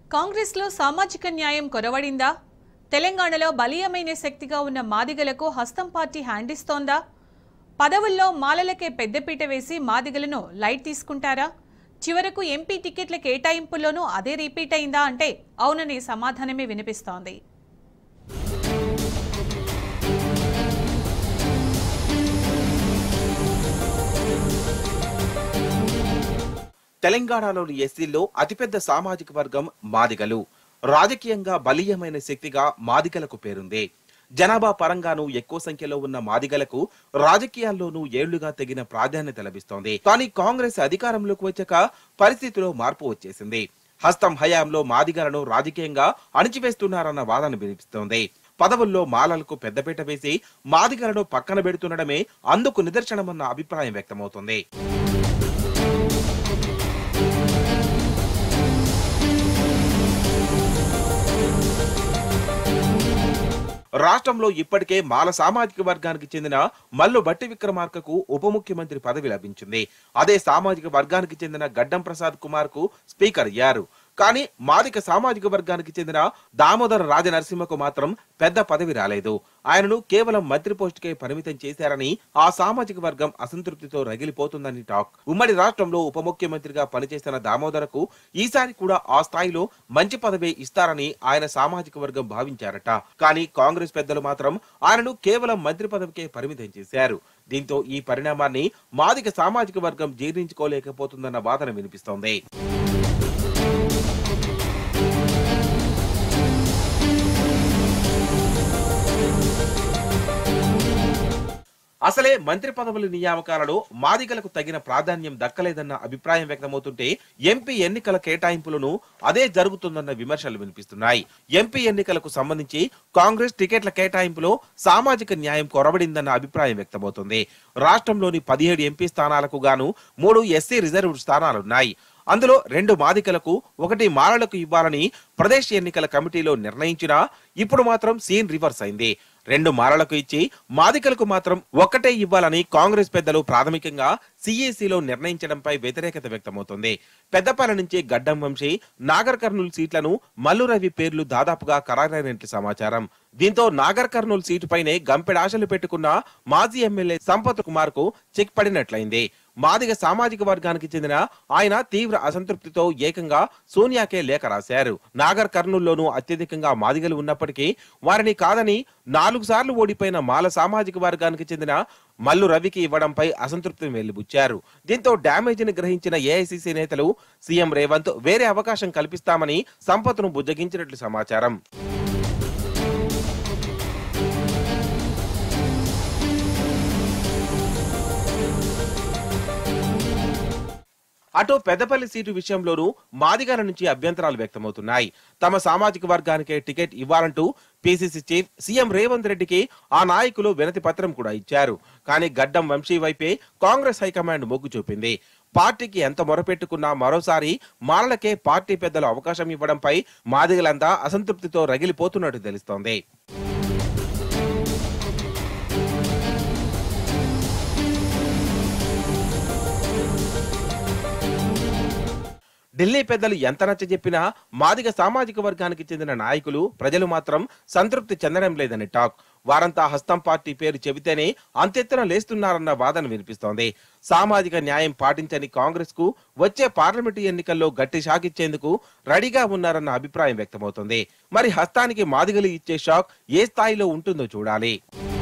కాంగ్రెస్లో సామాజిక న్యాయం కొరవడిందా తెలంగాణలో బలీయమైన శక్తిగా ఉన్న మాదిగలకు హస్తం పార్టీ హ్యాండ్ ఇస్తోందా పదవుల్లో మాలలకే పెద్దపీట వేసి మాదిగలను లైట్ తీసుకుంటారా చివరకు ఎంపీ టికెట్ల కేటాయింపుల్లోనూ అదే రిపీట్ అయిందా అంటే అవుననే సమాధానమే వినిపిస్తోంది తెలంగాణలోని ఎస్సీల్లో అతిపెద్ద సామాజిక వర్గం మాదిగలు రాజకీయంగా బలీయమైన శక్తిగా మాదిగలకు పేరుంది జనాభా పరంగాను ఎక్కువ సంఖ్యలో ఉన్న మాదిగలకు రాజకీయాల్లోనూ ఏళ్లుగా తగిన ప్రాధాన్యత లభిస్తోంది కానీ కాంగ్రెస్ అధికారంలోకి వచ్చాక పరిస్థితిలో మార్పు వచ్చేసింది హస్తం హయాంలో మాదిగలను రాజకీయంగా అణిచివేస్తున్నారన్న వాదన వినిపిస్తోంది పదవుల్లో మాలలకు పెద్దపీట వేసి మాదిగలను పక్కన పెడుతుండడమే అందుకు నిదర్శనమన్న అభిప్రాయం వ్యక్తమవుతోంది రాష్ట్రంలో ఇప్పటికే మాల సామాజిక వర్గానికి చెందిన మల్లు బట్టి విక్రమార్కకు ఉప ముఖ్యమంత్రి పదవి లభించింది అదే సామాజిక వర్గానికి చెందిన గడ్డం ప్రసాద్ కుమార్ కు స్పీకర్ అయ్యారు కానీ మాదిక సామాజిక వర్గానికి చెందిన దామోదర రాజనరసింహకు మాత్రం పెద్ద పదవి రాలేదు ఆయనను కేవలం మంత్రి పోస్టుకే పరిమితం చేశారని ఆ సామాజిక వర్గం అసంతృప్తితో రగిలిపోతుందని టాక్ ఉమ్మడి రాష్ట్రంలో ఉప ముఖ్యమంత్రిగా పనిచేసిన దామోదరకు ఈసారి కూడా ఆ స్థాయిలో మంచి పదవి ఇస్తారని ఆయన సామాజిక వర్గం భావించారట కానీ కాంగ్రెస్ పెద్దలు మాత్రం ఆయనను కేవలం మంత్రి పదవికే పరిమితం చేశారు దీంతో ఈ పరిణామాన్ని మాదిక సామాజిక వర్గం జీర్ణించుకోలేకపోతుందన్న వాదన వినిపిస్తోంది అసలే మంత్రి పదవుల నియామకాలలో మాదిగలకు తగిన ప్రాధాన్యం దక్కలేదన్న అభిప్రాయం వ్యక్తమవుతుంటే ఎంపీ ఎన్నికల కేటాయింపులను అదే జరుగుతుందన్న విమర్శలు వినిపిస్తున్నాయి ఎంపీ ఎన్నికలకు సంబంధించి కాంగ్రెస్ టికెట్ల కేటాయింపులో సామాజిక న్యాయం కొరవడిందన్న అభిప్రాయం వ్యక్తమవుతుంది రాష్ట్రంలోని పదిహేడు ఎంపీ స్థానాలకు గాను మూడు ఎస్సీ రిజర్వ్ స్థానాలున్నాయి అందులో రెండు మాదికలకు ఒకటి మాలలకు ఇవ్వాలని ప్రదేశ్ ఎన్నికల కమిటీలో నిర్ణయించినా ఇప్పుడు మాత్రం సీన్ రివర్స్ అయింది రెండు మాలలకు ఇచ్చి మాదికలకు మాత్రం ఒక్కటే ఇవ్వాలని కాంగ్రెస్ పెద్దలు ప్రాథమికంగా సిఏసిలో నిర్ణయించడంపై వ్యతిరేకత వ్యక్తమవుతోంది పెద్దపల్లి నుంచి గడ్డం వంశీ నాగర్ కర్నూలు సీట్లను మల్లు రవి పేర్లు దాదాపుగా ఖరారైనట్లు సమాచారం దీంతో నాగర్ కర్నూలు సీటుపైనే గంపెడాశలు పెట్టుకున్న మాజీ ఎమ్మెల్యే సంపత్ కుమార్ కు చెక్ పడినట్లయింది మాదిగ సామాజిక వర్గానికి చెందిన ఆయన తీవ్ర అసంతృప్తితో ఏకంగా సోనియాకే లేఖ రాశారు నాగర్ కర్నూల్లోనూ అత్యధికంగా మాదిగలు ఉన్నప్పటికీ వారిని కాదని నాలుగు సార్లు ఓడిపోయిన మాల సామాజిక వర్గానికి చెందిన మల్లు రవికి ఇవ్వడంపై అసంతృప్తిని వెళ్లిబుచ్చారు దీంతో డ్యామేజీని గ్రహించిన ఏఐసిసి నేతలు సీఎం రేవంత్ వేరే అవకాశం కల్పిస్తామని సంపత్ను బుజ్జగించినట్లు సమాచారం అటు పెద్దపల్లి సీటు విషయంలోనూ మాదిగల నుంచి అభ్యంతరాలు వ్యక్తమవుతున్నాయి తమ సామాజిక వర్గానికే టికెట్ ఇవ్వాలంటూ పిసిసి చీఫ్ సీఎం రేవంత్ రెడ్డికి ఆ నాయకులు వినతి పత్రం కూడా ఇచ్చారు కానీ గడ్డం వంశీ వైపే కాంగ్రెస్ హైకమాండ్ మొగ్గు చూపింది పార్టీకి ఎంత మొరపెట్టుకున్నా మరోసారి మాలలకే పార్టీ పెద్దలు అవకాశం ఇవ్వడంపై మాదిగలంతా అసంతృప్తితో రగిలిపోతున్నట్టు తెలుస్తోంది ఢిల్లీ పెద్దలు ఎంత నచ్చ చెప్పినా మాదిగ సామాజిక వర్గానికి చెందిన నాయకులు ప్రజలు మాత్రం సంతృప్తి చెందడం లేదని టాక్ వారంతా హస్తం పార్టీ పేరు చెబితేనే అంతెత్తున లేస్తున్నారన్న వాదన వినిపిస్తోంది సామాజిక న్యాయం పాటించని కాంగ్రెస్ కు వచ్చే పార్లమెంటు ఎన్నికల్లో గట్టి షాక్ ఇచ్చేందుకు రెడీగా ఉన్నారన్న అభిప్రాయం వ్యక్తమవుతోంది మరి హస్తానికి మాదిగలు ఇచ్చే షాక్ ఏ స్థాయిలో ఉంటుందో చూడాలి